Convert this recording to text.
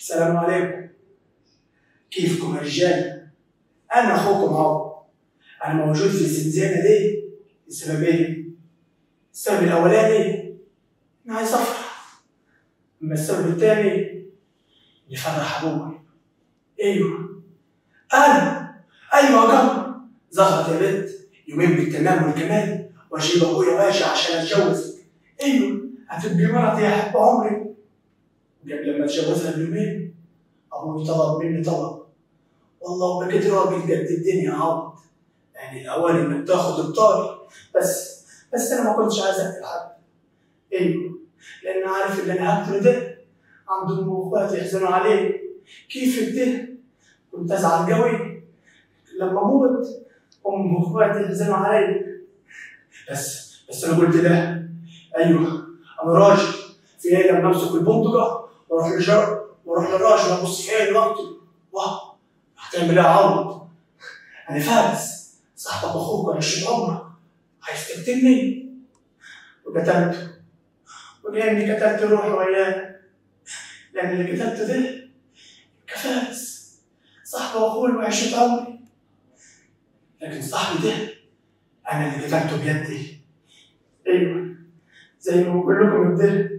السلام عليكم كيفكم يا رجال؟ أنا أخوكم أهو أنا موجود في الزنزانة دي لسببين السبب الأولاني أنا عايز أفرح أما السبب التاني يفرح أبوي أيوه أنا أيوه يا جمر ظهرت يا بنت يومين بالتمام والكمال وأجيب أبويا وأجي عشان أتجوزك أيوه هتبقي مرتي يا حب عمري قبل ما اتجوزها بيومين ابوي طلب مني طلب والله بقيت راجل قد الدنيا عوض يعني الاوان انك تاخد الطاري بس بس انا ما كنتش عايز اقتل حد ايوه لان عارف اللي انا هقتله ده عند امي واخواتي يحزنوا عليه كيف ده كنت ازعل قوي لما اموت امي واخواتي يحزنوا علي بس بس انا قلت لا ايوه انا راجل في ليله لما امسك البندقه واروح للجر واروح للراجل ابص في عينه واقتل واه هتعمل ايه يا عوض؟ انا فارس صاحبك واخوك وعشرة عمرك عايز تقتلني وقتلته ولاني قتلت روحي وياه لان اللي قتلته ده كفارس صاحبي واخوي وعشرة عمري لكن صاحبي ده انا اللي قتلته بيدي ايوه زي ما بقول لكم الدر